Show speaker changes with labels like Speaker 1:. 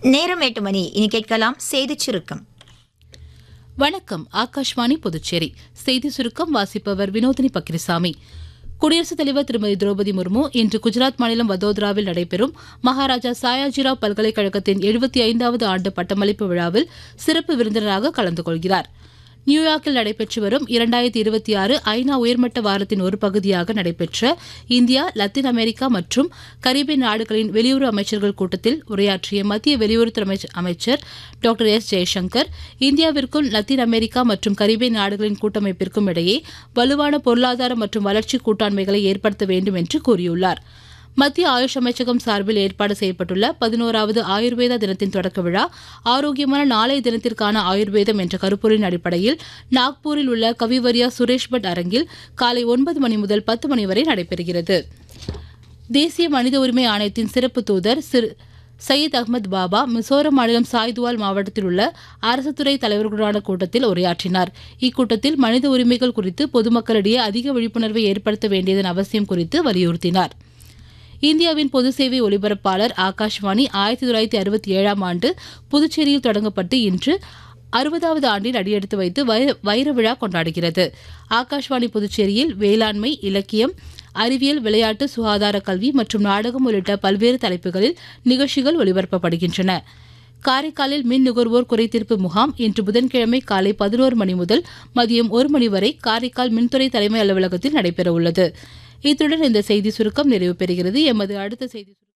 Speaker 1: நேரம் எட்டு மணி இனி கேட்கலாம் செய்திச் சுருக்கம்
Speaker 2: வணக்கம் ஆகாஷ்வாணி புதுச்சேரி செய்தி சுருக்கம் வாசிப்பவர் வினோதினி பக்கிரிசாமி குடியரசுத் தலைவர் திருமதி திரௌபதி முர்மு இன்று குஜராத் மாநிலம் வதோதராவில் நடைபெறும் மகாராஜா சாயாஜிராவ் பல்கலைக்கழகத்தின் எழுபத்தி ஐந்தாவது ஆண்டு பட்டமளிப்பு விழாவில் சிறப்பு விருந்தினராக கலந்து கொள்கிறார் நியூயார்க்கில் நடைபெற்று வரும் இரண்டாயிரத்தி இருபத்தி ஆறு ஐநா உயர்மட்ட வாரத்தின் ஒரு பகுதியாக நடைபெற்ற இந்தியா லத்தீன் அமெரிக்கா மற்றும் கரீபியன் நாடுகளின் வெளியுறவு அமைச்சர்கள் கூட்டத்தில் உரையாற்றிய மத்திய வெளியுறவுத்துறை அமைச்ச- அமைச்சர் டாக்டர் எஸ் ஜெய்சங்கர் இந்தியாவிற்கும் லத்தீன் அமெரிக்கா மற்றும் கரீபியன் நாடுகளின் கூட்டமைப்பிற்கும் இடையே வலுவான பொருளாதார மற்றும் வளர்ச்சி கூட்டாண்மைகளை ஏற்படுத்த வேண்டும் என்று கூறியுள்ளார் மத்திய ஆயுஷ் அமைச்சகம் சார்பில் ஏற்பாடு செய்யப்பட்டுள்ள பதினோராவது ஆயுர்வேதா தினத்தின் தொடக்க விழா ஆரோக்கியமான நாளைய தினத்திற்கான ஆயுர்வேதம் என்ற கருப்பொருளின் அடிப்படையில் நாக்பூரில் உள்ள கவிவரியா சுரேஷ் பட் அரங்கில் காலை ஒன்பது மணி முதல் பத்து மணி வரை நடைபெறுகிறது தேசிய மனித உரிமை ஆணையத்தின் சிறப்பு தூதர் சிறு சையத் அகமது பாபா மிசோரம் மாநிலம் சாய்துவால் மாவட்டத்தில் உள்ள அரசு துறை தலைவர்களுடனான கூட்டத்தில் உரையாற்றினார் இக்கூட்டத்தில் மனித உரிமைகள் குறித்து பொதுமக்களிடையே அதிக விழிப்புணர்வை ஏற்படுத்த வேண்டியதன் அவசியம் குறித்து வலியுறுத்தினார் இந்தியாவின் பொது சேவை ஒலிபரப்பாளர் ஆகாஷ்வாணி ஆயிரத்தி தொள்ளாயிரத்தி அறுபத்தி ஏழாம் ஆண்டு புதுச்சேரியில் தொடங்கப்பட்டு இன்று அறுபதாவது ஆண்டில் அடியெடுத்து வைத்து வைர வைர விழா கொண்டாடுகிறது ஆகாஷ்வாணி புதுச்சேரியில் வேளாண்மை இலக்கியம் அறிவியல் விளையாட்டு சுகாதார கல்வி மற்றும் நாடகம் உள்ளிட்ட பல்வேறு தலைப்புகளில் நிகழ்ச்சிகள் ஒலிபரப்பப்படுகின்றன காரைக்காலில் மின் நுகர்வோர் குறைதீர்ப்பு முகாம் இன்று புதன்கிழமை காலை பதினோரு மணி முதல் மதியம் ஒரு மணி வரை காரைக்கால் மின்துறை தலைமை அலுவலகத்தில் நடைபெறவுள்ளது இத்துடன் இந்த செய்தி சுருக்கம் நிறைவு பெறுகிறது எமது அடுத்த செய்தி சுருக்கம்